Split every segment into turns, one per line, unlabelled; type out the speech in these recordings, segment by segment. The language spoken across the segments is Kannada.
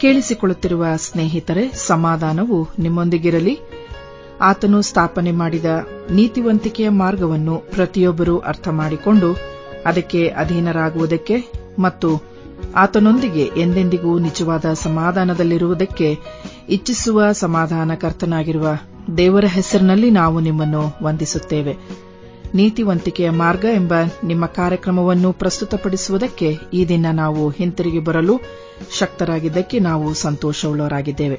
ಕೇಳಿಸಿಕೊಳ್ಳುತ್ತಿರುವ ಸ್ನೇಹಿತರೆ ಸಮಾಧಾನವು ನಿಮ್ಮೊಂದಿಗಿರಲಿ ಆತನು ಸ್ಥಾಪನೆ ಮಾಡಿದ ನೀತಿವಂತಿಕೆಯ ಮಾರ್ಗವನ್ನು ಪ್ರತಿಯೊಬ್ಬರೂ ಅರ್ಥ ಮಾಡಿಕೊಂಡು ಅದಕ್ಕೆ ಅಧೀನರಾಗುವುದಕ್ಕೆ ಮತ್ತು ಆತನೊಂದಿಗೆ ಎಂದೆಂದಿಗೂ ನಿಜವಾದ ಸಮಾಧಾನದಲ್ಲಿರುವುದಕ್ಕೆ ಇಚ್ಛಿಸುವ ಸಮಾಧಾನಕರ್ತನಾಗಿರುವ ದೇವರ ಹೆಸರಿನಲ್ಲಿ ನಾವು ನಿಮ್ಮನ್ನು ವಂದಿಸುತ್ತೇವೆ ನೀತಿವಂತಿಕೆಯ ಮಾರ್ಗ ಎಂಬ ನಿಮ್ಮ ಕಾರ್ಯಕ್ರಮವನ್ನು ಪ್ರಸ್ತುತಪಡಿಸುವುದಕ್ಕೆ ಈ ದಿನ ನಾವು ಹಿಂತಿರುಗಿ ಬರಲು ಶಕ್ತರಾಗಿದ್ದಕ್ಕೆ ನಾವು ಸಂತೋಷವುಳ್ಳವರಾಗಿದ್ದೇವೆ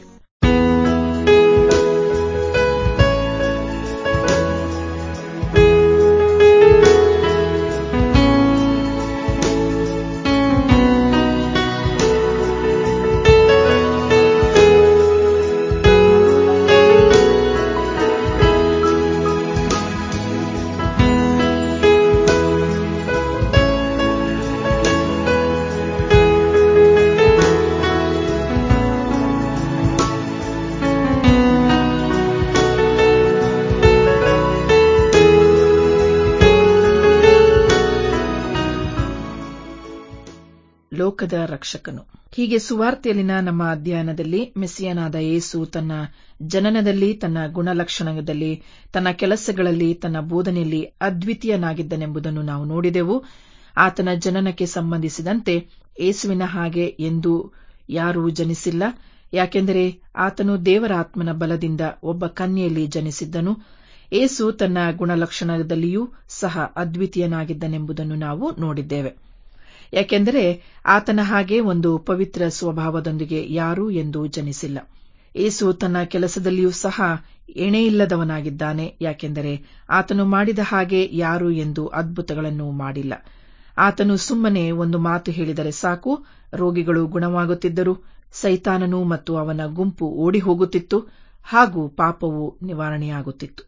ಲೋಕದ ರಕ್ಷಕನು ಹೀಗೆ ಸುವಾರ್ತೆಯಲ್ಲಿನ ನಮ್ಮ ಅಧ್ಯಯನದಲ್ಲಿ ಮೆಸ್ಸಿಯನಾದ ಯೇಸು ತನ್ನ ಜನನದಲ್ಲಿ ತನ್ನ ಗುಣಲಕ್ಷಣದಲ್ಲಿ ತನ್ನ ಕೆಲಸಗಳಲ್ಲಿ ತನ್ನ ಬೋಧನೆಯಲ್ಲಿ ಅದ್ವಿತೀಯನಾಗಿದ್ದನೆಂಬುದನ್ನು ನಾವು ನೋಡಿದೆವು ಆತನ ಜನನಕ್ಕೆ ಸಂಬಂಧಿಸಿದಂತೆ ಯೇಸುವಿನ ಹಾಗೆ ಎಂದೂ ಯಾರೂ ಜನಿಸಿಲ್ಲ ಯಾಕೆಂದರೆ ಆತನು ದೇವರ ಆತ್ಮನ ಬಲದಿಂದ ಒಬ್ಬ ಕನ್ಯೆಯಲ್ಲಿ ಜನಿಸಿದ್ದನು ಏಸು ತನ್ನ ಗುಣಲಕ್ಷಣದಲ್ಲಿಯೂ ಸಹ ಅದ್ವಿತೀಯನಾಗಿದ್ದನೆಂಬುದನ್ನು ನಾವು ನೋಡಿದ್ದೇವೆ ಯಾಕೆಂದರೆ ಆತನ ಹಾಗೆ ಒಂದು ಪವಿತ್ರ ಸ್ವಭಾವದೊಂದಿಗೆ ಯಾರೂ ಎಂದೂ ಜನಿಸಿಲ್ಲ ಏಸು ತನ್ನ ಕೆಲಸದಲ್ಲಿಯೂ ಸಹ ಎಣೆಯಿಲ್ಲದವನಾಗಿದ್ದಾನೆ ಯಾಕೆಂದರೆ ಆತನು ಮಾಡಿದ ಹಾಗೆ ಯಾರೂ ಎಂದು ಅದ್ಭುತಗಳನ್ನು ಮಾಡಿಲ್ಲ ಆತನು ಸುಮ್ಮನೆ ಒಂದು ಮಾತು ಹೇಳಿದರೆ ಸಾಕು ರೋಗಿಗಳು ಗುಣವಾಗುತ್ತಿದ್ದರು ಸೈತಾನನು ಮತ್ತು ಅವನ ಗುಂಪು ಓಡಿ ಹೋಗುತ್ತಿತ್ತು ಹಾಗೂ ಪಾಪವು ನಿವಾರಣೆಯಾಗುತ್ತಿತ್ತು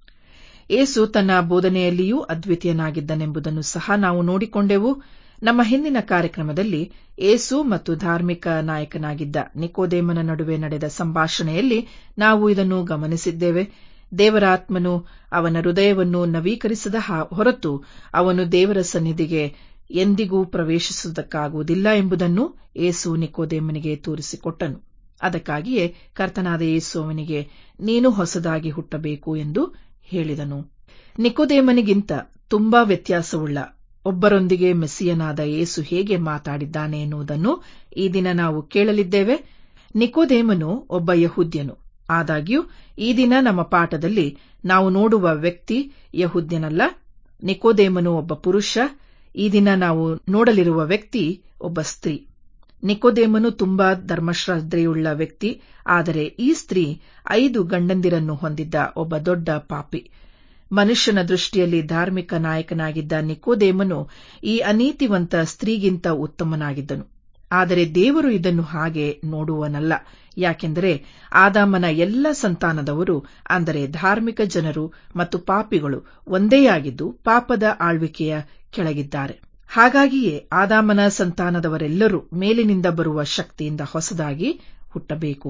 ಏಸು ತನ್ನ ಬೋಧನೆಯಲ್ಲಿಯೂ ಅದ್ವಿತೀಯನಾಗಿದ್ದನೆಂಬುದನ್ನು ಸಹ ನಾವು ನೋಡಿಕೊಂಡೆವು ನಮ್ಮ ಹಿಂದಿನ ಕಾರ್ಯಕ್ರಮದಲ್ಲಿ ಏಸು ಮತ್ತು ಧಾರ್ಮಿಕ ನಾಯಕನಾಗಿದ್ದ ನಿಕೋದೇಮನ ನಡುವೆ ನಡೆದ ಸಂಭಾಷಣೆಯಲ್ಲಿ ನಾವು ಇದನ್ನು ಗಮನಿಸಿದ್ದೇವೆ ದೇವರ ಆತ್ಮನು ಅವನ ಹೃದಯವನ್ನು ನವೀಕರಿಸದ ಹೊರತು ಅವನು ದೇವರ ಸನ್ನಿಧಿಗೆ ಎಂದಿಗೂ ಪ್ರವೇಶಿಸುವುದಕ್ಕಾಗುವುದಿಲ್ಲ ಎಂಬುದನ್ನು ಏಸು ನಿಕೋದೇಮನಿಗೆ ತೋರಿಸಿಕೊಟ್ಟನು ಅದಕ್ಕಾಗಿಯೇ ಕರ್ತನಾದ ಯೇಸು ಅವನಿಗೆ ನೀನು ಹೊಸದಾಗಿ ಹುಟ್ಟಬೇಕು ಎಂದು ಹೇಳಿದನು ನಿಕೋದೇಮನಿಗಿಂತ ತುಂಬಾ ವ್ಯತ್ಯಾಸವುಳ್ಳ ಒಬ್ಬರೊಂದಿಗೆ ಮೆಸ್ಸಿಯನಾದ ಯೇಸು ಹೇಗೆ ಮಾತಾಡಿದ್ದಾನೆ ಎನ್ನುವುದನ್ನು ಈ ದಿನ ನಾವು ಕೇಳಲಿದ್ದೇವೆ ನಿಕೋದೇಮನು ಒಬ್ಬ ಯಹುದ್ಯನು ಆದಾಗ್ಯೂ ಈ ದಿನ ನಮ್ಮ ಪಾಠದಲ್ಲಿ ನಾವು ನೋಡುವ ವ್ಯಕ್ತಿ ಯಹುದ್ಯನಲ್ಲ ನಿಕೋದೇಮನು ಒಬ್ಬ ಪುರುಷ ಈ ದಿನ ನಾವು ನೋಡಲಿರುವ ವ್ಯಕ್ತಿ ಒಬ್ಬ ಸ್ತ್ರೀ ನಿಕೋದೇಮನು ತುಂಬಾ ಧರ್ಮಶ್ರದ್ಧೆಯುಳ್ಳ ವ್ಯಕ್ತಿ ಆದರೆ ಈ ಸ್ತ್ರೀ ಐದು ಗಂಡಂದಿರನ್ನು ಹೊಂದಿದ್ದ ಒಬ್ಬ ದೊಡ್ಡ ಪಾಪಿ ಮನುಷ್ಯನ ದೃಷ್ಟಿಯಲ್ಲಿ ಧಾರ್ಮಿಕ ನಾಯಕನಾಗಿದ್ದ ನಿಕೋದೇಮನು ಈ ಅನೀತಿವಂತ ಸ್ತ್ರೀಗಿಂತ ಉತ್ತಮನಾಗಿದ್ದನು ಆದರೆ ದೇವರು ಇದನ್ನು ಹಾಗೆ ನೋಡುವನಲ್ಲ ಯಾಕೆಂದರೆ ಆದಾಮನ ಎಲ್ಲ ಸಂತಾನದವರು ಅಂದರೆ ಧಾರ್ಮಿಕ ಜನರು ಮತ್ತು ಪಾಪಿಗಳು ಒಂದೇಯಾಗಿದ್ದು ಪಾಪದ ಆಳ್ವಿಕೆಯ ಕೆಳಗಿದ್ದಾರೆ ಹಾಗಾಗಿಯೇ ಆದಾಮನ ಸಂತಾನದವರೆಲ್ಲರೂ ಮೇಲಿನಿಂದ ಬರುವ ಶಕ್ತಿಯಿಂದ ಹೊಸದಾಗಿ ಹುಟ್ಟಬೇಕು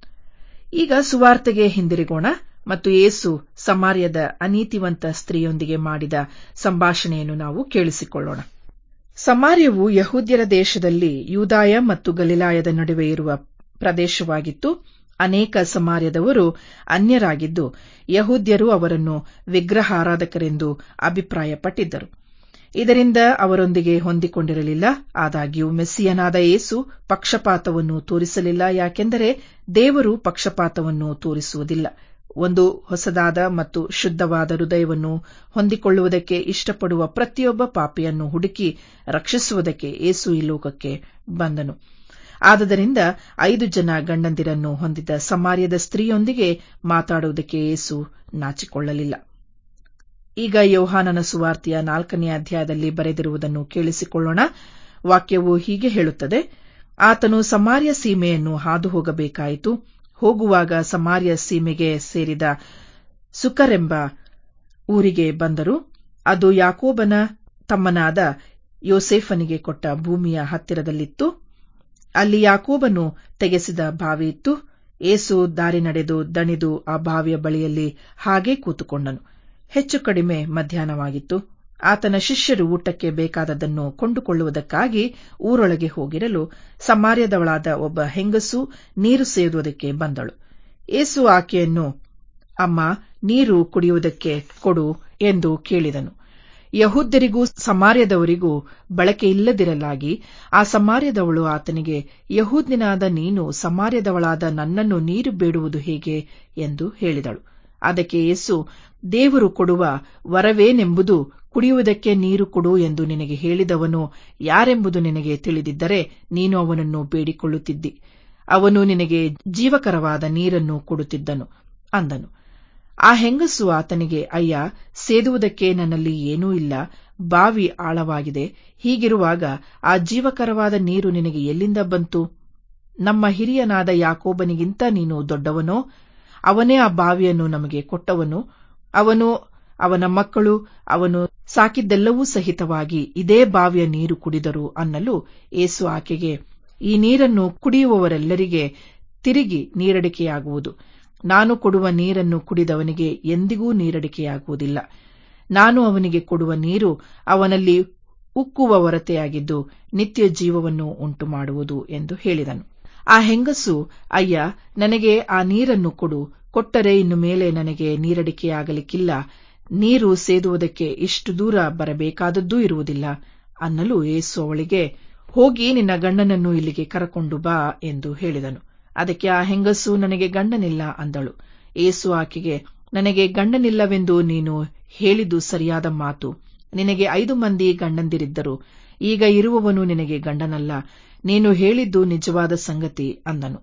ಈಗ ಸುವಾರ್ತೆಗೆ ಹಿಂದಿರುಗೋಣ ಮತ್ತು ಏಸು ಸಮಾರ್ಯದ ಅನೀತಿವಂತ ಸ್ತ್ರೀಯೊಂದಿಗೆ ಮಾಡಿದ ಸಂಭಾಷಣೆಯನ್ನು ನಾವು ಕೇಳಿಸಿಕೊಳ್ಳೋಣ ಸಮಾರ್ಯವು ಯಹೂದ್ಯರ ದೇಶದಲ್ಲಿ ಯೂದಾಯ ಮತ್ತು ಗಲಿಲಾಯದ ನಡುವೆ ಇರುವ ಪ್ರದೇಶವಾಗಿತ್ತು ಅನೇಕ ಸಮಾರ್ಯದವರು ಅನ್ಯರಾಗಿದ್ದು ಯಹೂದ್ಯರು ಅವರನ್ನು ವಿಗ್ರಹಾರಾಧಕರೆಂದು ಅಭಿಪ್ರಾಯಪಟ್ಟಿದ್ದರು ಇದರಿಂದ ಅವರೊಂದಿಗೆ ಹೊಂದಿಕೊಂಡಿರಲಿಲ್ಲ ಆದಾಗ್ಯೂ ಮೆಸ್ಸಿಯನಾದ ಯೇಸು ಪಕ್ಷಪಾತವನ್ನು ತೋರಿಸಲಿಲ್ಲ ಯಾಕೆಂದರೆ ದೇವರು ಪಕ್ಷಪಾತವನ್ನು ತೋರಿಸುವುದಿಲ್ಲ ಒಂದು ಹೊಸದಾದ ಮತ್ತು ಶುದ್ಧವಾದ ಹೃದಯವನ್ನು ಹೊಂದಿಕೊಳ್ಳುವುದಕ್ಕೆ ಇಷ್ಟಪಡುವ ಪ್ರತಿಯೊಬ್ಬ ಪಾಪಿಯನ್ನು ಹುಡುಕಿ ರಕ್ಷಿಸುವುದಕ್ಕೆ ಏಸು ಈ ಲೋಕಕ್ಕೆ ಬಂದನು ಆದದರಿಂದ ಐದು ಜನ ಗಂಡಂದಿರನ್ನು ಹೊಂದಿದ್ದ ಸಮಾರ್ಯದ ಸ್ತ್ರೀಯೊಂದಿಗೆ ಮಾತಾಡುವುದಕ್ಕೆ ಏಸು ನಾಚಿಕೊಳ್ಳಲಿಲ್ಲ ಈಗ ಯೋಹಾನನ ಸುವಾರ್ತೆಯ ನಾಲ್ಕನೇ ಅಧ್ಯಾಯದಲ್ಲಿ ಬರೆದಿರುವುದನ್ನು ಕೇಳಿಸಿಕೊಳ್ಳೋಣ ವಾಕ್ಯವು ಹೀಗೆ ಹೇಳುತ್ತದೆ ಆತನು ಸಮಾರ್ಯ ಸೀಮೆಯನ್ನು ಹಾದು ಹೋಗಬೇಕಾಯಿತು ಹೋಗುವಾಗ ಸಮಾರ್ಯ ಸೀಮೆಗೆ ಸೇರಿದ ಸುಕರೆಂಬ ಊರಿಗೆ ಬಂದರು ಅದು ಯಾಕೋಬನ ತಮ್ಮನಾದ ಯೋಸೇಫನಿಗೆ ಕೊಟ್ಟ ಭೂಮಿಯ ಹತ್ತಿರದಲ್ಲಿತ್ತು ಅಲ್ಲಿ ಯಾಕೋಬನು ತೆಗೆಸಿದ ಬಾವಿ ಇತ್ತು ಏಸು ದಾರಿ ನಡೆದು ದಣಿದು ಆ ಬಾವಿಯ ಬಳಿಯಲ್ಲಿ ಹಾಗೇ ಕೂತುಕೊಂಡನು ಹೆಚ್ಚು ಕಡಿಮೆ ಮಧ್ಯಾಹ್ನವಾಗಿತ್ತು ಆತನ ಶಿಷ್ಯರು ಊಟಕ್ಕೆ ಬೇಕಾದದ್ದನ್ನು ಕೊಂಡುಕೊಳ್ಳುವುದಕ್ಕಾಗಿ ಊರೊಳಗೆ ಹೋಗಿರಲು ಸಮಾರ್ಯದವಳಾದ ಒಬ್ಬ ಹೆಂಗಸು ನೀರು ಸೇದುವುದಕ್ಕೆ ಬಂದಳು ಏಸು ಆಕೆಯನ್ನು ಅಮ್ಮ ನೀರು ಕುಡಿಯುವುದಕ್ಕೆ ಕೊಡು ಎಂದು ಕೇಳಿದನು ಯಹೂದ್ಯರಿಗೂ ಸಮಾರ್ಯದವರಿಗೂ ಬಳಕೆಯಿಲ್ಲದಿರಲಾಗಿ ಆ ಸಮಾರ್ಯದವಳು ಆತನಿಗೆ ಯಹೂದ್ಯನಾದ ನೀನು ಸಮಾರ್ಯದವಳಾದ ನನ್ನನ್ನು ನೀರು ಬೇಡುವುದು ಹೇಗೆ ಎಂದು ಹೇಳಿದಳು ಅದಕ್ಕೆ ಯೇಸು ದೇವರು ಕೊಡುವ ವರವೇನೆಂಬುದು ಕುಡಿಯುವುದಕ್ಕೆ ನೀರು ಕೊಡು ಎಂದು ನಿನಗೆ ಹೇಳಿದವನು ಯಾರೆಂಬುದು ನಿನಗೆ ತಿಳಿದಿದ್ದರೆ ನೀನು ಅವನನ್ನು ಬೇಡಿಕೊಳ್ಳುತ್ತಿದ್ದಿ ಅವನು ನಿನಗೆ ಜೀವಕರವಾದ ನೀರನ್ನು ಕೊಡುತ್ತಿದ್ದನು ಅಂದನು ಆ ಹೆಂಗಸು ಆತನಿಗೆ ಅಯ್ಯ ಸೇದುವುದಕ್ಕೆ ನನ್ನಲ್ಲಿ ಏನೂ ಇಲ್ಲ ಬಾವಿ ಆಳವಾಗಿದೆ ಹೀಗಿರುವಾಗ ಆ ಜೀವಕರವಾದ ನೀರು ನಿನಗೆ ಎಲ್ಲಿಂದ ಬಂತು ನಮ್ಮ ಹಿರಿಯನಾದ ಯಾಕೋಬನಿಗಿಂತ ನೀನು ದೊಡ್ಡವನೋ ಅವನೇ ಆ ಬಾವಿಯನ್ನು ನಮಗೆ ಕೊಟ್ಟವನು ಅವನು ಅವನ ಮಕ್ಕಳು ಅವನು ಸಾಕಿದ್ದೆಲ್ಲವೂ ಸಹಿತವಾಗಿ ಇದೇ ಬಾವಿಯ ನೀರು ಕುಡಿದರು ಅನ್ನಲು ಏಸು ಆಕೆಗೆ ಈ ನೀರನ್ನು ಕುಡಿಯುವವರೆಲ್ಲರಿಗೆ ತಿರುಗಿ ನೀರಡಿಕೆಯಾಗುವುದು ನಾನು ಕೊಡುವ ನೀರನ್ನು ಕುಡಿದವನಿಗೆ ಎಂದಿಗೂ ನೀರಡಿಕೆಯಾಗುವುದಿಲ್ಲ ನಾನು ಅವನಿಗೆ ಕೊಡುವ ನೀರು ಅವನಲ್ಲಿ ಉಕ್ಕುವ ಹೊರತೆಯಾಗಿದ್ದು ನಿತ್ಯ ಜೀವವನ್ನು ಉಂಟು ಮಾಡುವುದು ಎಂದು ಹೇಳಿದನು ಆ ಹೆಂಗಸು ಅಯ್ಯ ನನಗೆ ಆ ನೀರನ್ನು ಕೊಡು ಕೊಟ್ಟರೆ ಇನ್ನು ಮೇಲೆ ನನಗೆ ನೀರಡಿಕೆಯಾಗಲಿಕ್ಕಿಲ್ಲ ನೀರು ಸೇದುವುದಕ್ಕೆ ಇಷ್ಟು ದೂರ ಬರಬೇಕಾದದ್ದೂ ಇರುವುದಿಲ್ಲ ಅನ್ನಲು ಏಸು ಅವಳಿಗೆ ಹೋಗಿ ನಿನ್ನ ಗಂಡನನ್ನು ಇಲ್ಲಿಗೆ ಕರಕೊಂಡು ಬಾ ಎಂದು ಹೇಳಿದನು ಅದಕ್ಕೆ ಆ ಹೆಂಗಸು ನನಗೆ ಗಂಡನಿಲ್ಲ ಅಂದಳು ಏಸು ಆಕೆಗೆ ನನಗೆ ಗಂಡನಿಲ್ಲವೆಂದು ನೀನು ಹೇಳಿದ್ದು ಸರಿಯಾದ ಮಾತು ನಿನಗೆ ಐದು ಮಂದಿ ಗಂಡಂದಿರಿದ್ದರು ಈಗ ಇರುವವನು ನಿನಗೆ ಗಂಡನಲ್ಲ ನೀನು ಹೇಳಿದ್ದು ನಿಜವಾದ ಸಂಗತಿ ಅಂದನು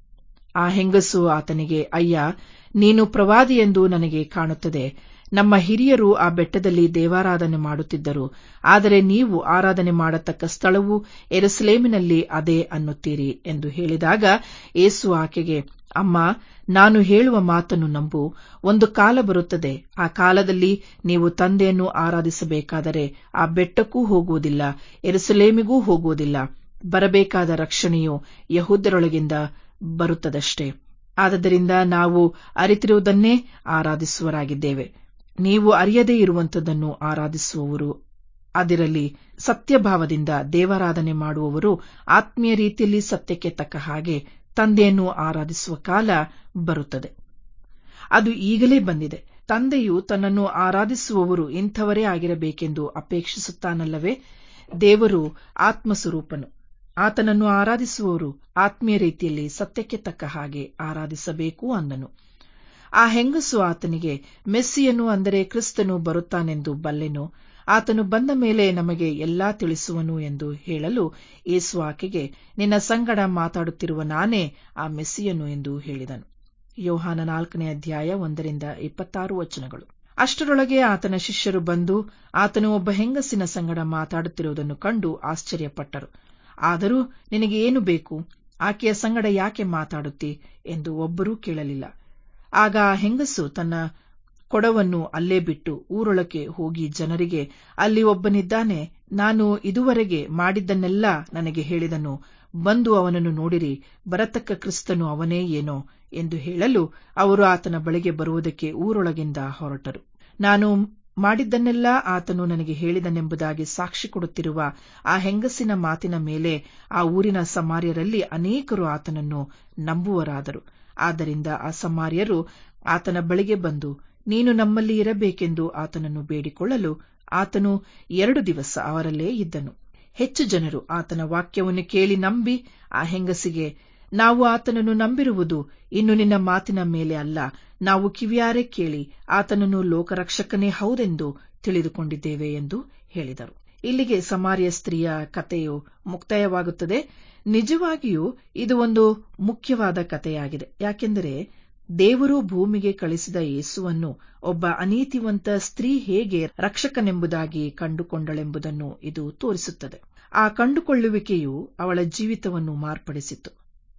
ಆ ಹೆಂಗಸು ಆತನಿಗೆ ಅಯ್ಯ ನೀನು ಪ್ರವಾದಿಯೆಂದು ನನಗೆ ಕಾಣುತ್ತದೆ ನಮ್ಮ ಹಿರಿಯರು ಆ ಬೆಟ್ಟದಲ್ಲಿ ದೇವಾರಾಧನೆ ಮಾಡುತ್ತಿದ್ದರು ಆದರೆ ನೀವು ಆರಾಧನೆ ಮಾಡತಕ್ಕ ಸ್ಥಳವು ಎರುಸಲೇಮಿನಲ್ಲಿ ಅದೇ ಅನ್ನುತ್ತೀರಿ ಎಂದು ಹೇಳಿದಾಗ ಏಸು ಆಕೆಗೆ ಅಮ್ಮ ನಾನು ಹೇಳುವ ಮಾತನ್ನು ನಂಬು ಒಂದು ಕಾಲ ಬರುತ್ತದೆ ಆ ಕಾಲದಲ್ಲಿ ನೀವು ತಂದೆಯನ್ನು ಆರಾಧಿಸಬೇಕಾದರೆ ಆ ಬೆಟ್ಟಕ್ಕೂ ಹೋಗುವುದಿಲ್ಲ ಎರುಸಲೇಮಿಗೂ ಹೋಗುವುದಿಲ್ಲ ಬರಬೇಕಾದ ರಕ್ಷಣೆಯು ಯಹೂದ್ಯರೊಳಗಿಂದ ಬರುತ್ತದಷ್ಟೇ ಆದ್ದರಿಂದ ನಾವು ಅರಿತಿರುವುದನ್ನೇ ಆರಾಧಿಸುವರಾಗಿದ್ದೇವೆ ನೀವು ಅರಿಯದೇ ಇರುವಂತದನ್ನು ಆರಾಧಿಸುವವರು ಅದಿರಲಿ ಸತ್ಯಭಾವದಿಂದ ದೇವರಾಧನೆ ಮಾಡುವವರು ಆತ್ಮೀಯ ರೀತಿಯಲ್ಲಿ ಸತ್ಯಕ್ಕೆ ತಕ್ಕ ಹಾಗೆ ತಂದೆಯನ್ನು ಆರಾಧಿಸುವ ಕಾಲ ಬರುತ್ತದೆ ಅದು ಈಗಲೇ ಬಂದಿದೆ ತಂದೆಯು ತನ್ನನ್ನು ಆರಾಧಿಸುವವರು ಇಂಥವರೇ ಆಗಿರಬೇಕೆಂದು ಅಪೇಕ್ಷಿಸುತ್ತಾನಲ್ಲವೇ ದೇವರು ಆತ್ಮಸ್ವರೂಪನು ಆತನನ್ನು ಆರಾಧಿಸುವವರು ಆತ್ಮೀಯ ರೀತಿಯಲ್ಲಿ ಸತ್ಯಕ್ಕೆ ತಕ್ಕ ಹಾಗೆ ಆರಾಧಿಸಬೇಕು ಅಂದನು ಆ ಹೆಂಗಸು ಆತನಿಗೆ ಮೆಸ್ಸಿಯನು ಅಂದರೆ ಕ್ರಿಸ್ತನು ಬರುತ್ತಾನೆಂದು ಬಲ್ಲೆನು ಆತನು ಬಂದ ಮೇಲೆ ನಮಗೆ ಎಲ್ಲಾ ತಿಳಿಸುವನು ಎಂದು ಹೇಳಲು ಏಸು ಆಕೆಗೆ ನಿನ್ನ ಸಂಗಡ ಮಾತಾಡುತ್ತಿರುವ ನಾನೇ ಆ ಮೆಸ್ಸಿಯನು ಎಂದು ಹೇಳಿದನು ಯೋಹಾನ ನಾಲ್ಕನೇ ಅಧ್ಯಾಯ ಒಂದರಿಂದ ಇಪ್ಪತ್ತಾರು ವಚನಗಳು ಅಷ್ಟರೊಳಗೆ ಆತನ ಶಿಷ್ಯರು ಬಂದು ಆತನು ಒಬ್ಬ ಹೆಂಗಸಿನ ಸಂಗಡ ಮಾತಾಡುತ್ತಿರುವುದನ್ನು ಕಂಡು ಆಶ್ಚರ್ಯಪಟ್ಟರು ಆದರೂ ನಿನಗೆ ಏನು ಬೇಕು ಆಕೆಯ ಸಂಗಡ ಯಾಕೆ ಮಾತಾಡುತ್ತಿ ಎಂದು ಒಬ್ಬರೂ ಕೇಳಲಿಲ್ಲ ಆಗ ಆ ಹೆಂಗಸು ತನ್ನ ಕೊಡವನ್ನು ಅಲ್ಲೇ ಬಿಟ್ಟು ಊರೊಳಕ್ಕೆ ಹೋಗಿ ಜನರಿಗೆ ಅಲ್ಲಿ ಒಬ್ಬನಿದ್ದಾನೆ ನಾನು ಇದುವರೆಗೆ ಮಾಡಿದ್ದನ್ನೆಲ್ಲ ನನಗೆ ಹೇಳಿದನು ಬಂದು ಅವನನ್ನು ನೋಡಿರಿ ಬರತಕ್ಕ ಕ್ರಿಸ್ತನು ಅವನೇ ಏನೋ ಎಂದು ಹೇಳಲು ಅವರು ಆತನ ಬಳಿಗೆ ಬರುವುದಕ್ಕೆ ಊರೊಳಗಿಂದ ಹೊರಟರು ನಾನು ಮಾಡಿದ್ದನ್ನೆಲ್ಲ ಆತನು ನನಗೆ ಹೇಳಿದನೆಂಬುದಾಗಿ ಸಾಕ್ಷಿ ಕೊಡುತ್ತಿರುವ ಆ ಹೆಂಗಸಿನ ಮಾತಿನ ಮೇಲೆ ಆ ಊರಿನ ಸಮಾರ್ಯರಲ್ಲಿ ಅನೇಕರು ಆತನನ್ನು ನಂಬುವರಾದರು ಆದ್ದರಿಂದ ಆ ಸಮಾರ್ಯರು ಆತನ ಬಳಿಗೆ ಬಂದು ನೀನು ನಮ್ಮಲ್ಲಿ ಇರಬೇಕೆಂದು ಆತನನ್ನು ಬೇಡಿಕೊಳ್ಳಲು ಆತನು ಎರಡು ದಿವಸ ಅವರಲ್ಲೇ ಇದ್ದನು ಹೆಚ್ಚು ಜನರು ಆತನ ವಾಕ್ಯವನ್ನು ಕೇಳಿ ನಂಬಿ ಆ ಹೆಂಗಸಿಗೆ ನಾವು ಆತನನ್ನು ನಂಬಿರುವುದು ಇನ್ನು ನಿನ್ನ ಮಾತಿನ ಮೇಲೆ ಅಲ್ಲ ನಾವು ಕಿವಿಯಾರೆ ಕೇಳಿ ಆತನನ್ನು ಲೋಕರಕ್ಷಕನೇ ಹೌದೆಂದು ತಿಳಿದುಕೊಂಡಿದ್ದೇವೆ ಎಂದು ಹೇಳಿದರು ಇಲ್ಲಿಗೆ ಸಮಾರ್ಯ ಸ್ತ್ರೀಯ ಕಥೆಯು ಮುಕ್ತಾಯವಾಗುತ್ತದೆ ನಿಜವಾಗಿಯೂ ಇದು ಒಂದು ಮುಖ್ಯವಾದ ಕಥೆಯಾಗಿದೆ ಯಾಕೆಂದರೆ ದೇವರು ಭೂಮಿಗೆ ಕಳಿಸಿದ ಯೇಸುವನ್ನು ಒಬ್ಬ ಅನೀತಿವಂತ ಸ್ತ್ರೀ ಹೇಗೆ ರಕ್ಷಕನೆಂಬುದಾಗಿ ಕಂಡುಕೊಂಡಳೆಂಬುದನ್ನು ಇದು ತೋರಿಸುತ್ತದೆ ಆ ಕಂಡುಕೊಳ್ಳುವಿಕೆಯು ಅವಳ ಜೀವಿತವನ್ನು ಮಾರ್ಪಡಿಸಿತು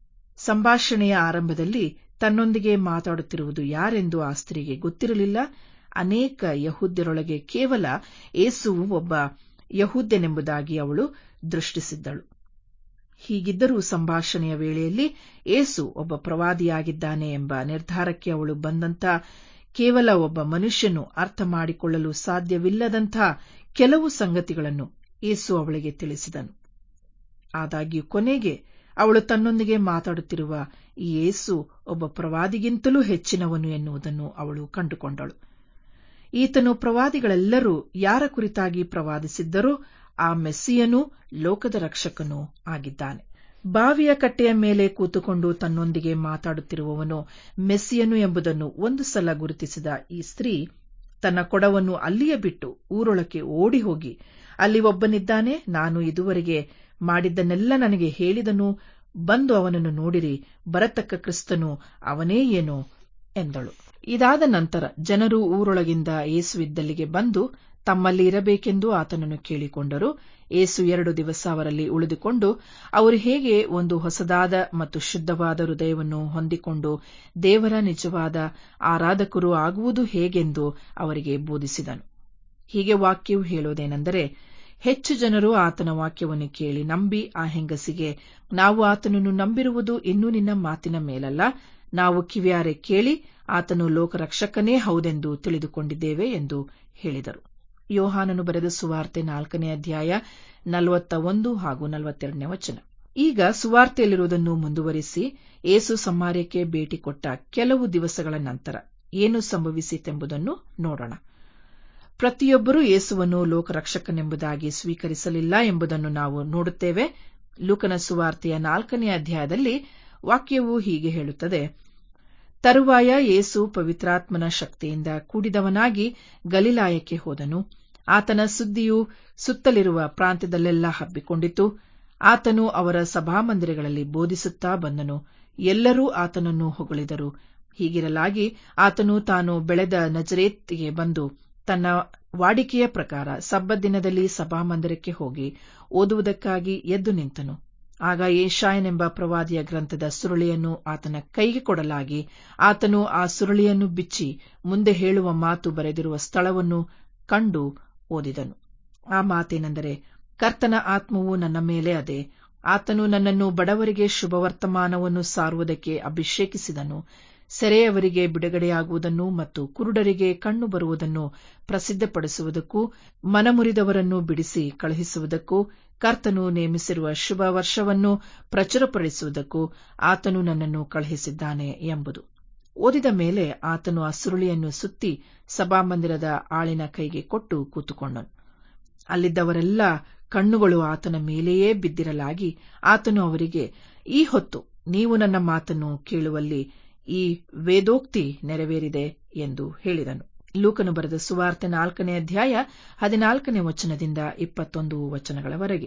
ಸಂಭಾಷಣೆಯ ಆರಂಭದಲ್ಲಿ ತನ್ನೊಂದಿಗೆ ಮಾತಾಡುತ್ತಿರುವುದು ಯಾರೆಂದು ಆ ಸ್ತ್ರೀಗೆ ಗೊತ್ತಿರಲಿಲ್ಲ ಅನೇಕ ಯಹೂದ್ಯರೊಳಗೆ ಕೇವಲ ಏಸುವು ಒಬ್ಬ ಯಹೂದ್ಯನೆಂಬುದಾಗಿ ಅವಳು ದೃಷ್ಟಿಸಿದ್ದಳು ಹೀಗಿದ್ದರೂ ಸಂಭಾಷಣೆಯ ವೇಳೆಯಲ್ಲಿ ಏಸು ಒಬ್ಬ ಪ್ರವಾದಿಯಾಗಿದ್ದಾನೆ ಎಂಬ ನಿರ್ಧಾರಕ್ಕೆ ಅವಳು ಬಂದಂತ ಕೇವಲ ಒಬ್ಬ ಮನುಷ್ಯನು ಅರ್ಥ ಮಾಡಿಕೊಳ್ಳಲು ಸಾಧ್ಯವಿಲ್ಲದಂಥ ಕೆಲವು ಸಂಗತಿಗಳನ್ನು ಏಸು ಅವಳಿಗೆ ತಿಳಿಸಿದನು ಆದಾಗ್ಯೂ ಕೊನೆಗೆ ಅವಳು ತನ್ನೊಂದಿಗೆ ಮಾತಾಡುತ್ತಿರುವ ಈ ಏಸು ಒಬ್ಬ ಪ್ರವಾದಿಗಿಂತಲೂ ಹೆಚ್ಚಿನವನು ಎನ್ನುವುದನ್ನು ಅವಳು ಕಂಡುಕೊಂಡಳು ಈತನು ಪ್ರವಾದಿಗಳೆಲ್ಲರೂ ಯಾರ ಕುರಿತಾಗಿ ಪ್ರವಾದಿಸಿದ್ದರೋ ಆ ಮೆಸ್ಸಿಯನೂ ಲೋಕದ ರಕ್ಷಕನೂ ಆಗಿದ್ದಾನೆ ಬಾವಿಯ ಕಟ್ಟೆಯ ಮೇಲೆ ಕೂತುಕೊಂಡು ತನ್ನೊಂದಿಗೆ ಮಾತಾಡುತ್ತಿರುವವನು ಮೆಸ್ಸಿಯನು ಎಂಬುದನ್ನು ಒಂದು ಸಲ ಗುರುತಿಸಿದ ಈ ಸ್ತ್ರೀ ತನ್ನ ಕೊಡವನ್ನು ಅಲ್ಲಿಯೇ ಬಿಟ್ಟು ಊರೊಳಕ್ಕೆ ಓಡಿ ಹೋಗಿ ಅಲ್ಲಿ ಒಬ್ಬನಿದ್ದಾನೆ ನಾನು ಇದುವರೆಗೆ ಮಾಡಿದ್ದನ್ನೆಲ್ಲ ನನಗೆ ಹೇಳಿದನು ಬಂದು ಅವನನ್ನು ನೋಡಿರಿ ಬರತಕ್ಕ ಕ್ರಿಸ್ತನು ಅವನೇ ಏನೋ ಎಂದಳು ಇದಾದ ನಂತರ ಜನರು ಊರೊಳಗಿಂದ ಏಸುವಿದ್ದಲ್ಲಿಗೆ ಬಂದು ತಮ್ಮಲ್ಲಿ ಇರಬೇಕೆಂದು ಆತನನ್ನು ಕೇಳಿಕೊಂಡರು ಏಸು ಎರಡು ದಿವಸ ಅವರಲ್ಲಿ ಉಳಿದುಕೊಂಡು ಅವರು ಹೇಗೆ ಒಂದು ಹೊಸದಾದ ಮತ್ತು ಶುದ್ಧವಾದ ಹೃದಯವನ್ನು ಹೊಂದಿಕೊಂಡು ದೇವರ ನಿಜವಾದ ಆರಾಧಕರು ಆಗುವುದು ಹೇಗೆಂದು ಅವರಿಗೆ ಬೋಧಿಸಿದನು ಹೀಗೆ ವಾಕ್ಯವು ಹೇಳುವುದೇನೆಂದರೆ ಹೆಚ್ಚು ಜನರು ಆತನ ವಾಕ್ಯವನ್ನು ಕೇಳಿ ನಂಬಿ ಆ ಹೆಂಗಸಿಗೆ ನಾವು ಆತನನ್ನು ನಂಬಿರುವುದು ಇನ್ನೂ ನಿನ್ನ ಮಾತಿನ ಮೇಲಲ್ಲ ನಾವು ಕಿವಿಯಾರೆ ಕೇಳಿ ಆತನು ಲೋಕರಕ್ಷಕನೇ ಹೌದೆಂದು ತಿಳಿದುಕೊಂಡಿದ್ದೇವೆ ಎಂದು ಹೇಳಿದರು ಯೋಹಾನನು ಬರೆದ ಸುವಾರ್ತೆ ನಾಲ್ಕನೇ ಅಧ್ಯಾಯ ನಲವತ್ತ ಒಂದು ಹಾಗೂ ನಲವತ್ತೆರಡನೇ ವಚನ ಈಗ ಸುವಾರ್ತೆಯಲ್ಲಿರುವುದನ್ನು ಮುಂದುವರಿಸಿ ಏಸು ಸಮಾರ್ಯಕ್ಕೆ ಭೇಟಿ ಕೊಟ್ಟ ಕೆಲವು ದಿವಸಗಳ ನಂತರ ಏನು ಸಂಭವಿಸಿತೆಂಬುದನ್ನು ನೋಡೋಣ ಪ್ರತಿಯೊಬ್ಬರೂ ಯೇಸುವನ್ನು ಲೋಕರಕ್ಷಕನೆಂಬುದಾಗಿ ಸ್ವೀಕರಿಸಲಿಲ್ಲ ಎಂಬುದನ್ನು ನಾವು ನೋಡುತ್ತೇವೆ ಲೂಕನ ಸುವಾರ್ತೆಯ ನಾಲ್ಕನೇ ಅಧ್ಯಾಯದಲ್ಲಿ ವಾಕ್ಯವು ಹೀಗೆ ಹೇಳುತ್ತದೆ ತರುವಾಯ ಯೇಸು ಪವಿತ್ರಾತ್ಮನ ಶಕ್ತಿಯಿಂದ ಕೂಡಿದವನಾಗಿ ಗಲಿಲಾಯಕ್ಕೆ ಹೋದನು ಆತನ ಸುದ್ದಿಯು ಸುತ್ತಲಿರುವ ಪ್ರಾಂತ್ಯದಲ್ಲೆಲ್ಲ ಹಬ್ಬಿಕೊಂಡಿತು ಆತನು ಅವರ ಸಭಾಮಂದಿರಗಳಲ್ಲಿ ಬೋಧಿಸುತ್ತಾ ಬಂದನು ಎಲ್ಲರೂ ಆತನನ್ನು ಹೊಗಳಿದರು ಹೀಗಿರಲಾಗಿ ಆತನು ತಾನು ಬೆಳೆದ ನಜರೇತ್ಗೆ ಬಂದು ತನ್ನ ವಾಡಿಕೆಯ ಪ್ರಕಾರ ಸಬ್ಬತ್ ದಿನದಲ್ಲಿ ಸಭಾಮಂದಿರಕ್ಕೆ ಹೋಗಿ ಓದುವುದಕ್ಕಾಗಿ ಎದ್ದು ನಿಂತನು ಆಗ ಏಷಾಯನೆಂಬ ಪ್ರವಾದಿಯ ಗ್ರಂಥದ ಸುರುಳಿಯನ್ನು ಆತನ ಕೈಗೆ ಕೊಡಲಾಗಿ ಆತನು ಆ ಸುರುಳಿಯನ್ನು ಬಿಚ್ಚಿ ಮುಂದೆ ಹೇಳುವ ಮಾತು ಬರೆದಿರುವ ಸ್ಥಳವನ್ನು ಕಂಡು ಓದಿದನು ಆ ಮಾತೇನೆಂದರೆ ಕರ್ತನ ಆತ್ಮವು ನನ್ನ ಮೇಲೆ ಅದೆ ಆತನು ನನ್ನನ್ನು ಬಡವರಿಗೆ ಶುಭವರ್ತಮಾನವನ್ನು ಸಾರುವುದಕ್ಕೆ ಅಭಿಷೇಕಿಸಿದನು ಸೆರೆಯವರಿಗೆ ಬಿಡುಗಡೆಯಾಗುವುದನ್ನು ಮತ್ತು ಕುರುಡರಿಗೆ ಕಣ್ಣು ಬರುವುದನ್ನು ಪ್ರಸಿದ್ಧಪಡಿಸುವುದಕ್ಕೂ ಮನಮುರಿದವರನ್ನು ಬಿಡಿಸಿ ಕಳುಹಿಸುವುದಕ್ಕೂ ಕರ್ತನು ನೇಮಿಸಿರುವ ಶುಭ ವರ್ಷವನ್ನು ಪ್ರಚುರಪಡಿಸುವುದಕ್ಕೂ ಆತನು ನನ್ನನ್ನು ಕಳುಹಿಸಿದ್ದಾನೆ ಎಂಬುದು ಓದಿದ ಮೇಲೆ ಆತನು ಆ ಸುರುಳಿಯನ್ನು ಸುತ್ತಿ ಸಭಾಮಂದಿರದ ಆಳಿನ ಕೈಗೆ ಕೊಟ್ಟು ಕೂತುಕೊಂಡನು ಅಲ್ಲಿದ್ದವರೆಲ್ಲ ಕಣ್ಣುಗಳು ಆತನ ಮೇಲೆಯೇ ಬಿದ್ದಿರಲಾಗಿ ಆತನು ಅವರಿಗೆ ಈ ಹೊತ್ತು ನೀವು ನನ್ನ ಮಾತನ್ನು ಕೇಳುವಲ್ಲಿ ಈ ವೇದೋಕ್ತಿ ನೆರವೇರಿದೆ ಎಂದು ಹೇಳಿದನು ಲೂಕನು ಬರೆದ ಸುವಾರ್ತೆ ನಾಲ್ಕನೇ ಅಧ್ಯಾಯ ಹದಿನಾಲ್ಕನೇ ವಚನದಿಂದ ಇಪ್ಪತ್ತೊಂದು ವಚನಗಳವರೆಗೆ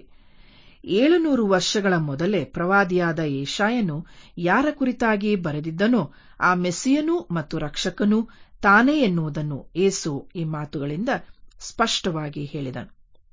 ಏಳುನೂರು ವರ್ಷಗಳ ಮೊದಲೇ ಪ್ರವಾದಿಯಾದ ಏಷಾಯನು ಯಾರ ಕುರಿತಾಗಿ ಬರೆದಿದ್ದನೋ ಆ ಮೆಸ್ಸಿಯನೂ ಮತ್ತು ರಕ್ಷಕನೂ ತಾನೇ ಎನ್ನುವುದನ್ನು ಏಸು ಈ ಮಾತುಗಳಿಂದ ಸ್ಪಷ್ಟವಾಗಿ ಹೇಳಿದನು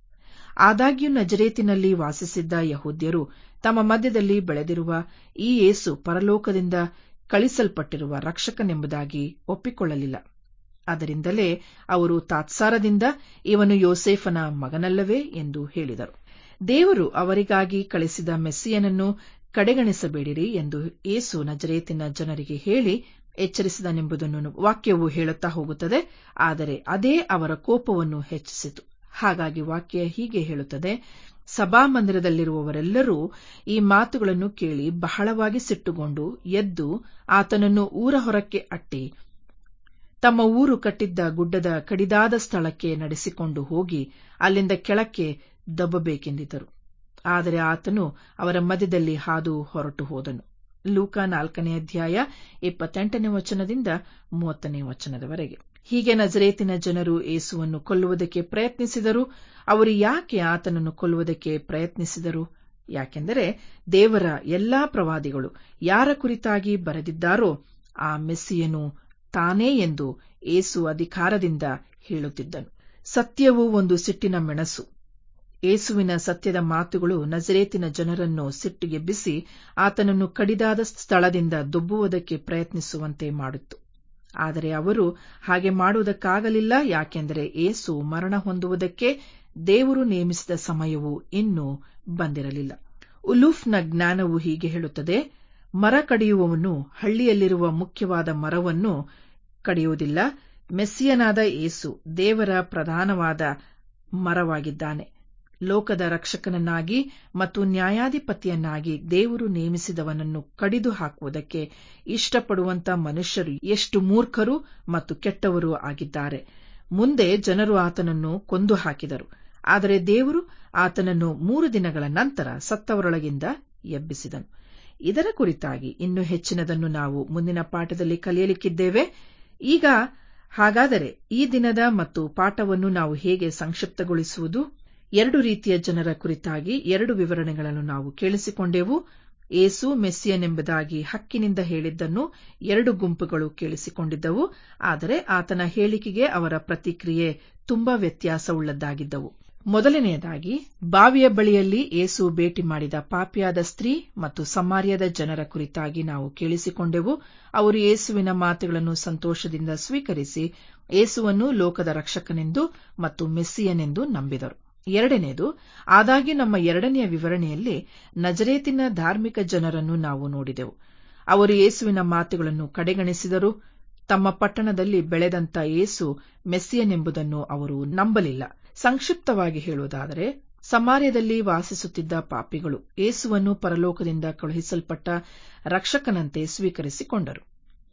ಆದಾಗ್ಯೂ ನಜರೇತಿನಲ್ಲಿ ವಾಸಿಸಿದ್ದ ಯಹೂದ್ಯರು ತಮ್ಮ ಮಧ್ಯದಲ್ಲಿ ಬೆಳೆದಿರುವ ಈ ಏಸು ಪರಲೋಕದಿಂದ ಕಳಿಸಲ್ಪಟ್ಟಿರುವ ರಕ್ಷಕನೆಂಬುದಾಗಿ ಒಪ್ಪಿಕೊಳ್ಳಲಿಲ್ಲ ಅದರಿಂದಲೇ ಅವರು ತಾತ್ಸಾರದಿಂದ ಇವನು ಯೋಸೇಫನ ಮಗನಲ್ಲವೇ ಎಂದು ಹೇಳಿದರು ದೇವರು ಅವರಿಗಾಗಿ ಕಳಿಸಿದ ಮೆಸ್ಸಿಯನನ್ನು ಕಡೆಗಣಿಸಬೇಡಿರಿ ಎಂದು ಏಸು ನಜರೇತಿನ ಜನರಿಗೆ ಹೇಳಿ ಎಚ್ಚರಿಸಿದನೆಂಬುದನ್ನು ವಾಕ್ಯವು ಹೇಳುತ್ತಾ ಹೋಗುತ್ತದೆ ಆದರೆ ಅದೇ ಅವರ ಕೋಪವನ್ನು ಹೆಚ್ಚಿಸಿತು ಹಾಗಾಗಿ ವಾಕ್ಯ ಹೀಗೆ ಹೇಳುತ್ತದೆ ಸಭಾಮಂದಿರದಲ್ಲಿರುವವರೆಲ್ಲರೂ ಈ ಮಾತುಗಳನ್ನು ಕೇಳಿ ಬಹಳವಾಗಿ ಸಿಟ್ಟುಗೊಂಡು ಎದ್ದು ಆತನನ್ನು ಊರ ಹೊರಕ್ಕೆ ಅಟ್ಟಿ ತಮ್ಮ ಊರು ಕಟ್ಟಿದ್ದ ಗುಡ್ಡದ ಕಡಿದಾದ ಸ್ಥಳಕ್ಕೆ ನಡೆಸಿಕೊಂಡು ಹೋಗಿ ಅಲ್ಲಿಂದ ಕೆಳಕ್ಕೆ ದಬ್ಬಬೇಕೆಂದಿದ್ದರು ಆದರೆ ಆತನು ಅವರ ಮಧ್ಯದಲ್ಲಿ ಹಾದು ಹೊರಟು ಹೋದನು ಲೂಕ ನಾಲ್ಕನೇ ಅಧ್ಯಾಯ ಇಪ್ಪತ್ತೆಂಟನೇ ವಚನದಿಂದ ಮೂವತ್ತನೇ ವಚನದವರೆಗೆ ಹೀಗೆ ನಜರೇತಿನ ಜನರು ಏಸುವನ್ನು ಕೊಲ್ಲುವುದಕ್ಕೆ ಪ್ರಯತ್ನಿಸಿದರು ಅವರು ಯಾಕೆ ಆತನನ್ನು ಕೊಲ್ಲುವುದಕ್ಕೆ ಪ್ರಯತ್ನಿಸಿದರು ಯಾಕೆಂದರೆ ದೇವರ ಎಲ್ಲಾ ಪ್ರವಾದಿಗಳು ಯಾರ ಕುರಿತಾಗಿ ಬರೆದಿದ್ದಾರೋ ಆ ಮೆಸ್ಸಿಯನು ತಾನೇ ಎಂದು ಏಸು ಅಧಿಕಾರದಿಂದ ಹೇಳುತ್ತಿದ್ದನು ಸತ್ಯವು ಒಂದು ಸಿಟ್ಟಿನ ಮೆಣಸು ಏಸುವಿನ ಸತ್ಯದ ಮಾತುಗಳು ನಜರೇತಿನ ಜನರನ್ನು ಸಿಟ್ಟಿಗೆಬ್ಬಿಸಿ ಆತನನ್ನು ಕಡಿದಾದ ಸ್ಥಳದಿಂದ ದೊಬ್ಬುವುದಕ್ಕೆ ಪ್ರಯತ್ನಿಸುವಂತೆ ಮಾಡಿತ್ತು ಆದರೆ ಅವರು ಹಾಗೆ ಮಾಡುವುದಕ್ಕಾಗಲಿಲ್ಲ ಯಾಕೆಂದರೆ ಏಸು ಮರಣ ಹೊಂದುವುದಕ್ಕೆ ದೇವರು ನೇಮಿಸಿದ ಸಮಯವು ಇನ್ನೂ ಬಂದಿರಲಿಲ್ಲ ಉಲೂಫ್ನ ಜ್ಞಾನವು ಹೀಗೆ ಹೇಳುತ್ತದೆ ಮರ ಕಡಿಯುವವನು ಹಳ್ಳಿಯಲ್ಲಿರುವ ಮುಖ್ಯವಾದ ಮರವನ್ನು ಕಡಿಯುವುದಿಲ್ಲ ಮೆಸ್ಸಿಯನಾದ ಏಸು ದೇವರ ಪ್ರಧಾನವಾದ ಮರವಾಗಿದ್ದಾನೆ ಲೋಕದ ರಕ್ಷಕನನ್ನಾಗಿ ಮತ್ತು ನ್ಯಾಯಾಧಿಪತಿಯನ್ನಾಗಿ ದೇವರು ನೇಮಿಸಿದವನನ್ನು ಕಡಿದು ಹಾಕುವುದಕ್ಕೆ ಇಷ್ಟಪಡುವಂತ ಮನುಷ್ಯರು ಎಷ್ಟು ಮೂರ್ಖರು ಮತ್ತು ಕೆಟ್ಟವರೂ ಆಗಿದ್ದಾರೆ ಮುಂದೆ ಜನರು ಆತನನ್ನು ಕೊಂದು ಹಾಕಿದರು ಆದರೆ ದೇವರು ಆತನನ್ನು ಮೂರು ದಿನಗಳ ನಂತರ ಸತ್ತವರೊಳಗಿಂದ ಎಬ್ಬಿಸಿದನು ಇದರ ಕುರಿತಾಗಿ ಇನ್ನೂ ಹೆಚ್ಚಿನದನ್ನು ನಾವು ಮುಂದಿನ ಪಾಠದಲ್ಲಿ ಕಲಿಯಲಿಕ್ಕಿದ್ದೇವೆ ಈಗ ಹಾಗಾದರೆ ಈ ದಿನದ ಮತ್ತು ಪಾಠವನ್ನು ನಾವು ಹೇಗೆ ಸಂಕ್ಷಿಪ್ತಗೊಳಿಸುವುದು ಎರಡು ರೀತಿಯ ಜನರ ಕುರಿತಾಗಿ ಎರಡು ವಿವರಣೆಗಳನ್ನು ನಾವು ಕೇಳಿಸಿಕೊಂಡೆವು ಏಸು ಮೆಸ್ಸಿಯನೆಂಬುದಾಗಿ ಹಕ್ಕಿನಿಂದ ಹೇಳಿದ್ದನ್ನು ಎರಡು ಗುಂಪುಗಳು ಕೇಳಿಸಿಕೊಂಡಿದ್ದವು ಆದರೆ ಆತನ ಹೇಳಿಕೆಗೆ ಅವರ ಪ್ರತಿಕ್ರಿಯೆ ತುಂಬಾ ವ್ಯತ್ಯಾಸವುಳ್ಳದ್ದಾಗಿದ್ದವು ಮೊದಲನೆಯದಾಗಿ ಬಾವಿಯ ಬಳಿಯಲ್ಲಿ ಏಸು ಭೇಟಿ ಮಾಡಿದ ಪಾಪಿಯಾದ ಸ್ತ್ರೀ ಮತ್ತು ಸಮಾರ್ಯದ ಜನರ ಕುರಿತಾಗಿ ನಾವು ಕೇಳಿಸಿಕೊಂಡೆವು ಅವರು ಯೇಸುವಿನ ಮಾತುಗಳನ್ನು ಸಂತೋಷದಿಂದ ಸ್ವೀಕರಿಸಿ ಏಸುವನ್ನು ಲೋಕದ ರಕ್ಷಕನೆಂದು ಮತ್ತು ಮೆಸ್ಸಿಯನೆಂದು ನಂಬಿದರು ಎರಡನೆಯದು ಆದಾಗ್ಯೂ ನಮ್ಮ ಎರಡನೆಯ ವಿವರಣೆಯಲ್ಲಿ ನಜರೇತಿನ ಧಾರ್ಮಿಕ ಜನರನ್ನು ನಾವು ನೋಡಿದೆವು ಅವರು ಯೇಸುವಿನ ಮಾತುಗಳನ್ನು ಕಡೆಗಣಿಸಿದರು ತಮ್ಮ ಪಟ್ಟಣದಲ್ಲಿ ಬೆಳೆದಂತ ಏಸು ಮೆಸ್ಸಿಯನೆಂಬುದನ್ನು ಅವರು ನಂಬಲಿಲ್ಲ ಸಂಕ್ಷಿಪ್ತವಾಗಿ ಹೇಳುವುದಾದರೆ ಸಮಾರ್ಯದಲ್ಲಿ ವಾಸಿಸುತ್ತಿದ್ದ ಪಾಪಿಗಳು ಏಸುವನ್ನು ಪರಲೋಕದಿಂದ ಕಳುಹಿಸಲ್ಪಟ್ಟ ರಕ್ಷಕನಂತೆ ಸ್ವೀಕರಿಸಿಕೊಂಡರು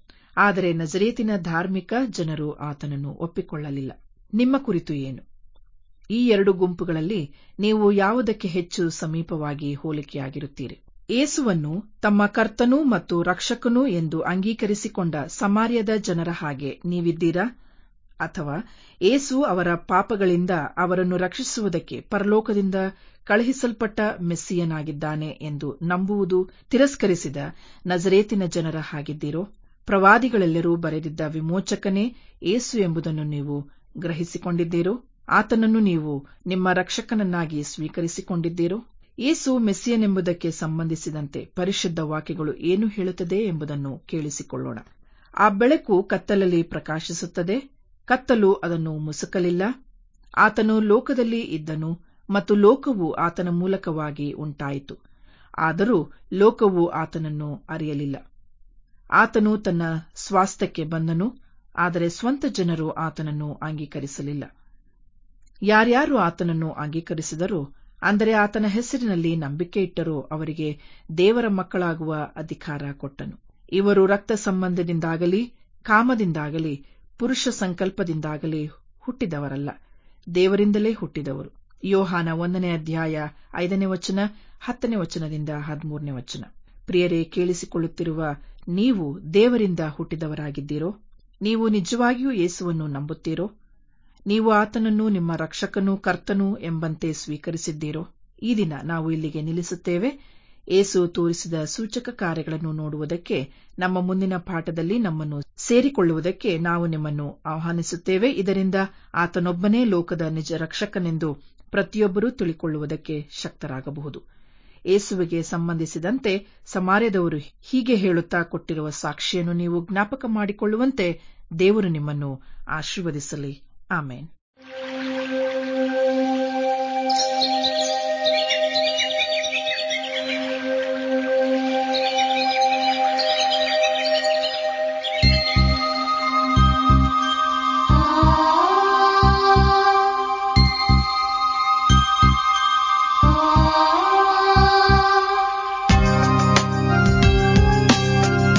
ಆದರೆ ನಜರೇತಿನ ಧಾರ್ಮಿಕ ಜನರು ಆತನನ್ನು ಒಪ್ಪಿಕೊಳ್ಳಲಿಲ್ಲ ನಿಮ್ಮ ಕುರಿತು ಏನು ಈ ಎರಡು ಗುಂಪುಗಳಲ್ಲಿ ನೀವು ಯಾವುದಕ್ಕೆ ಹೆಚ್ಚು ಸಮೀಪವಾಗಿ ಹೋಲಿಕೆಯಾಗಿರುತ್ತೀರಿ ಏಸುವನ್ನು ತಮ್ಮ ಕರ್ತನೂ ಮತ್ತು ರಕ್ಷಕನೂ ಎಂದು ಅಂಗೀಕರಿಸಿಕೊಂಡ ಸಮಾರ್ಯದ ಜನರ ಹಾಗೆ ನೀವಿದ್ದೀರಾ ಅಥವಾ ಏಸು ಅವರ ಪಾಪಗಳಿಂದ ಅವರನ್ನು ರಕ್ಷಿಸುವುದಕ್ಕೆ ಪರಲೋಕದಿಂದ ಕಳುಹಿಸಲ್ಪಟ್ಟ ಮೆಸ್ಸಿಯನಾಗಿದ್ದಾನೆ ಎಂದು ನಂಬುವುದು ತಿರಸ್ಕರಿಸಿದ ನಜರೇತಿನ ಜನರ ಹಾಗಿದ್ದೀರೋ ಪ್ರವಾದಿಗಳೆಲ್ಲರೂ ಬರೆದಿದ್ದ ವಿಮೋಚಕನೇ ಏಸು ಎಂಬುದನ್ನು ನೀವು ಗ್ರಹಿಸಿಕೊಂಡಿದ್ದೀರೋ ಆತನನ್ನು ನೀವು ನಿಮ್ಮ ರಕ್ಷಕನನ್ನಾಗಿ ಸ್ವೀಕರಿಸಿಕೊಂಡಿದ್ದೀರೋ ಏಸು ಮೆಸ್ಸಿಯನೆಂಬುದಕ್ಕೆ ಸಂಬಂಧಿಸಿದಂತೆ ಪರಿಶುದ್ಧ ವಾಕ್ಯಗಳು ಏನು ಹೇಳುತ್ತದೆ ಎಂಬುದನ್ನು ಕೇಳಿಸಿಕೊಳ್ಳೋಣ ಆ ಬೆಳಕು ಕತ್ತಲಲ್ಲಿ ಪ್ರಕಾಶಿಸುತ್ತದೆ ಕತ್ತಲು ಅದನ್ನು ಮುಸುಕಲಿಲ್ಲ ಆತನು ಲೋಕದಲ್ಲಿ ಇದ್ದನು ಮತ್ತು ಲೋಕವು ಆತನ ಮೂಲಕವಾಗಿ ಉಂಟಾಯಿತು ಆದರೂ ಲೋಕವು ಆತನನ್ನು ಅರಿಯಲಿಲ್ಲ ಆತನು ತನ್ನ ಸ್ವಾಸ್ಥ್ಯಕ್ಕೆ ಬಂದನು ಆದರೆ ಸ್ವಂತ ಜನರು ಆತನನ್ನು ಅಂಗೀಕರಿಸಲಿಲ್ಲ ಯಾರ್ಯಾರು ಆತನನ್ನು ಅಂಗೀಕರಿಸಿದರೋ ಅಂದರೆ ಆತನ ಹೆಸರಿನಲ್ಲಿ ನಂಬಿಕೆ ಇಟ್ಟರೋ ಅವರಿಗೆ ದೇವರ ಮಕ್ಕಳಾಗುವ ಅಧಿಕಾರ ಕೊಟ್ಟನು ಇವರು ರಕ್ತ ಸಂಬಂಧದಿಂದಾಗಲಿ ಕಾಮದಿಂದಾಗಲಿ ಪುರುಷ ಸಂಕಲ್ಪದಿಂದಾಗಲಿ ಹುಟ್ಟಿದವರಲ್ಲ ದೇವರಿಂದಲೇ ಹುಟ್ಟಿದವರು ಯೋಹಾನ ಒಂದನೇ ಅಧ್ಯಾಯ ಐದನೇ ವಚನ ಹತ್ತನೇ ವಚನದಿಂದ ಹದಿಮೂರನೇ ವಚನ ಪ್ರಿಯರೇ ಕೇಳಿಸಿಕೊಳ್ಳುತ್ತಿರುವ ನೀವು ದೇವರಿಂದ ಹುಟ್ಟಿದವರಾಗಿದ್ದೀರೋ ನೀವು ನಿಜವಾಗಿಯೂ ಯೇಸುವನ್ನು ನಂಬುತ್ತೀರೋ ನೀವು ಆತನನ್ನು ನಿಮ್ಮ ರಕ್ಷಕನೂ ಕರ್ತನೂ ಎಂಬಂತೆ ಸ್ವೀಕರಿಸಿದ್ದೀರೋ ಈ ದಿನ ನಾವು ಇಲ್ಲಿಗೆ ನಿಲ್ಲಿಸುತ್ತೇವೆ ಏಸು ತೋರಿಸಿದ ಸೂಚಕ ಕಾರ್ಯಗಳನ್ನು ನೋಡುವುದಕ್ಕೆ ನಮ್ಮ ಮುಂದಿನ ಪಾಠದಲ್ಲಿ ನಮ್ಮನ್ನು ಸೇರಿಕೊಳ್ಳುವುದಕ್ಕೆ ನಾವು ನಿಮ್ಮನ್ನು ಆಹ್ವಾನಿಸುತ್ತೇವೆ ಇದರಿಂದ ಆತನೊಬ್ಬನೇ ಲೋಕದ ನಿಜ ರಕ್ಷಕನೆಂದು ಪ್ರತಿಯೊಬ್ಬರೂ ತಿಳಿಕೊಳ್ಳುವುದಕ್ಕೆ ಶಕ್ತರಾಗಬಹುದು ಏಸುವಿಗೆ ಸಂಬಂಧಿಸಿದಂತೆ ಸಮಾರ್ಯದವರು ಹೀಗೆ ಹೇಳುತ್ತಾ ಕೊಟ್ಟಿರುವ ಸಾಕ್ಷಿಯನ್ನು ನೀವು ಜ್ಞಾಪಕ ಮಾಡಿಕೊಳ್ಳುವಂತೆ ದೇವರು ನಿಮ್ಮನ್ನು ಆಶೀರ್ವದಿಸಲಿ ಆಮೇನ್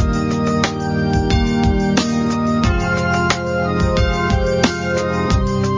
ಆ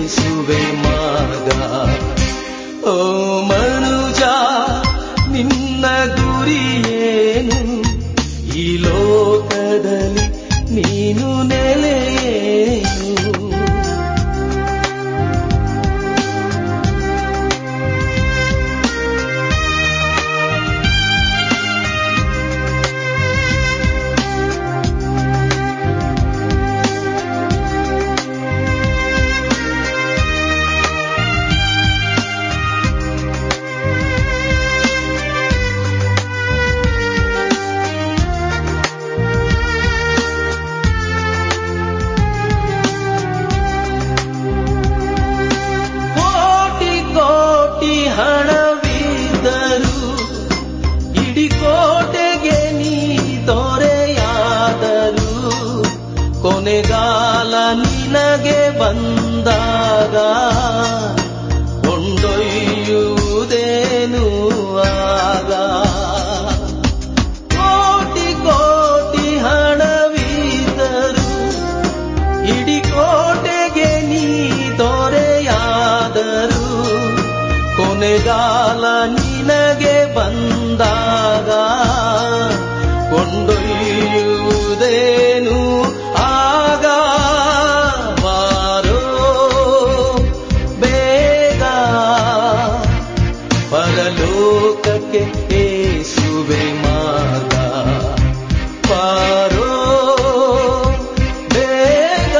ಏಸುವೆ ಮಾರ್ಗ ಓ ಮನುಜ ನಿನ್ನ ಗುರಿಯೇನು ಈ ಲೋಕದಲ್ಲಿ ನೀನು ನೆಲೆಯೇನು ಕೋಟಿ ಕೋಟಿ ಹಣವಿದ್ದರು ಇಡೀ ಕೋಟೆಗೆ ನೀ ದೊರೆಯಾದರು ಕೊನೆಗಾಲ ನಿನಗೆ ಬಂದಾಗ ಕೊಂಡೊಯ್ಯುವುದೇನು ಆಗ ಕೋಟಿ ಕೋಟಿ ಹಣವಿದ್ದರು ಇಡೀ ಕೋಟೆಗೆ ನೀ ದೊರೆಯಾದರು ಕೊನೆಗಾಲ ನಿನಗೆ ಬಂದಾಗ ಕೊಂಡೊಯ್ಯುವುದೇನು ಆಗ ಬಾರೋ ಬೇಗ ಪರಲೋಕಕ್ಕೆ ಏಸುವೆ ಮಾರ್ಗ ಪಾರೋ ಬೇಗ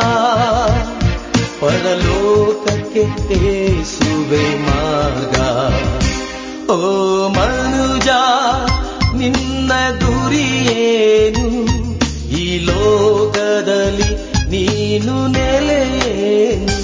ಪರಲೋಕಕ್ಕೆ ಏಸುವೆ ಮಾರ್ಗ ಓ ಮನುಜ ನಿನ್ನ ಗುರಿಯೇನು ಈ ಲೋಕದಲ್ಲಿ ನೀನು ನೆಲೆಯೇನು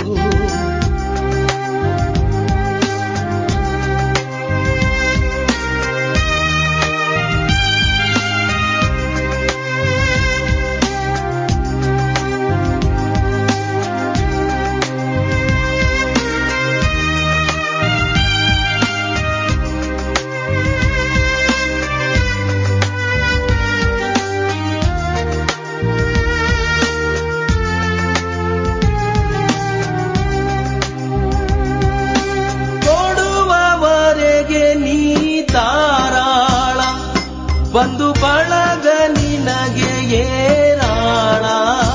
ಕೊಡುವವರೆಗೆ ನೀ ಧಾರಾಳ ಬಂದು ಬಳಗ ನಿನಗೆ ಏರಾಳ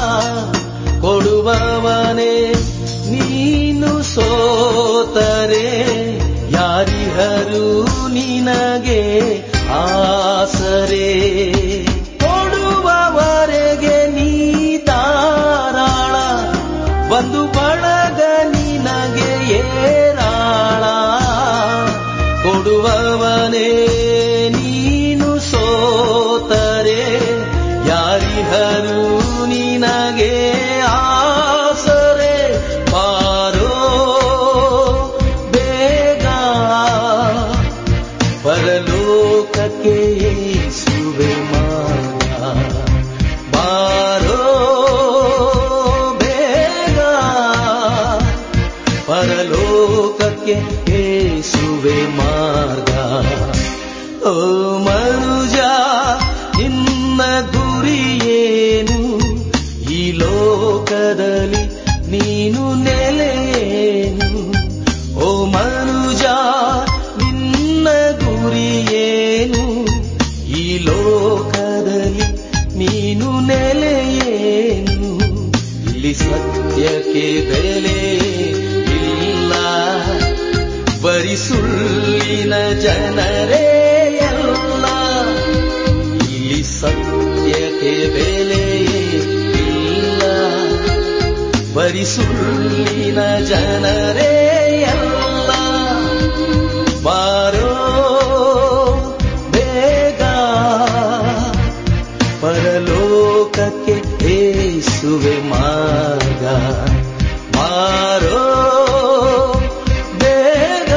ಕೊಡುವವನೇ ನೀನು ಸೋತರೆ ಯಾರಿಹರು ನಿನಗೆ ಆಸರೆ ಕೊಡುವವರೆಗೆ ನೀ ಧಾರಾಳ ಬಂದು ಬಳಗ ನಿನಗೆ ಏರಾಳ ಕೊಡುವವನೇ ನೀನು ಸೋತರೆ ಯಾರಿಹರು ನಿನಗೆ ಆಸರೆ ಬಾರೋ ಬೇಗ ಪರಲೋಕಕ್ಕೆ ಏಸುವೆ ಮಾರ್ಗ ಬಾರೋ ಬೇಗ ಪರಲೋಕಕ್ಕೆ ಏಸುವೆ ಮಾರ್ಗ ಓ ಮನುಜ ನಿನ್ನ ಗುರಿಯೇನು ಈ ಲೋಕದಲ್ಲಿ ನೀನು ನೆಲೆಯೇನು ಓ ಮನುಜ ನಿನ್ನ ಗುರಿಯೇನು ಈ ಲೋಕದಲ್ಲಿ ನೀನು ನೆಲೆಯೇನು ಇಲ್ಲಿ ಸತ್ಯಕ್ಕೆ ಬೆಲೆ ಇಲ್ಲ ಬರಿ ಸುಳ್ಳಿನ ಜನರೇ ಎಲ್ಲ ಇಲ್ಲಿ ಸತ್ಯಕ್ಕೆ ಬೆಲೆ ಇಲ್ಲ ಬರಿ ಸುಳ್ಳಿನ ಜನರೇ ಎಲ್ಲ ಬಾರೋ ಬೇಗ ಪರಲೋಕಕ್ಕೆ ಏಸುವೆ ಮಾರ್ಗ ಮಾರೋ ಬೇಗ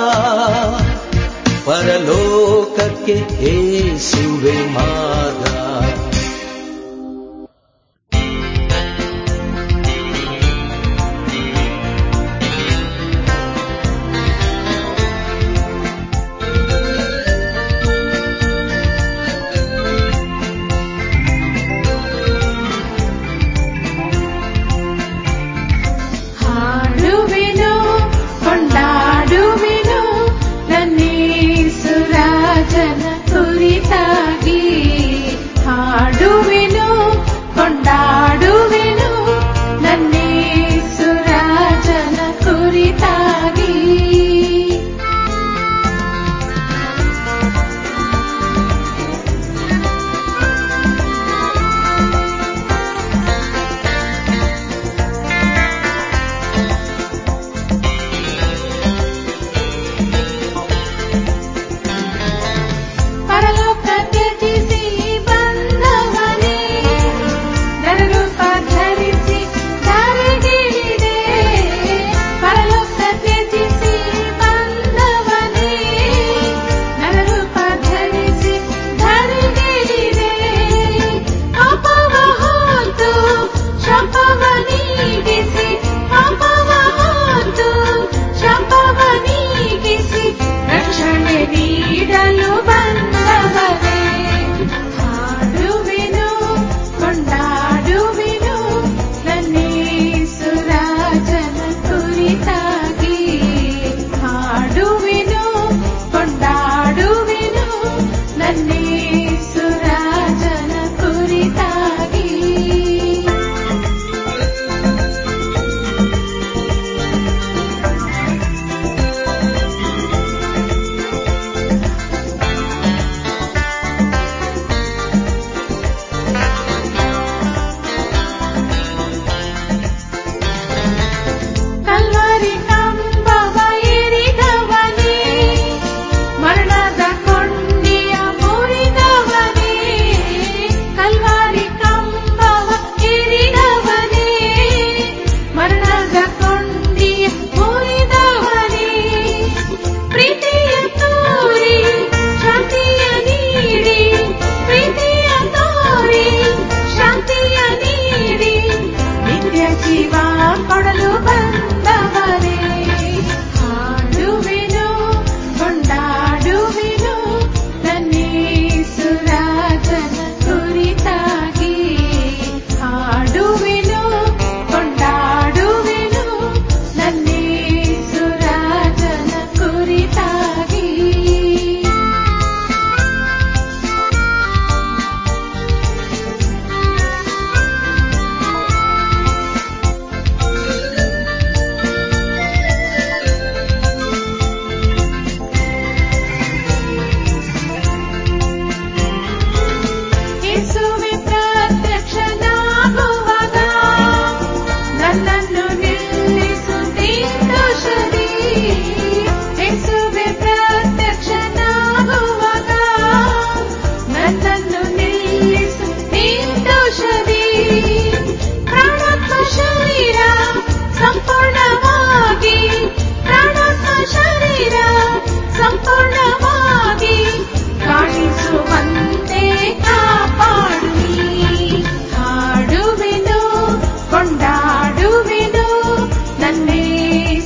ಪರಲೋಕಕ್ಕೆ ಏಸುವೆ ಮಾರ್ಗ
ಿ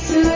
ಯೇಸು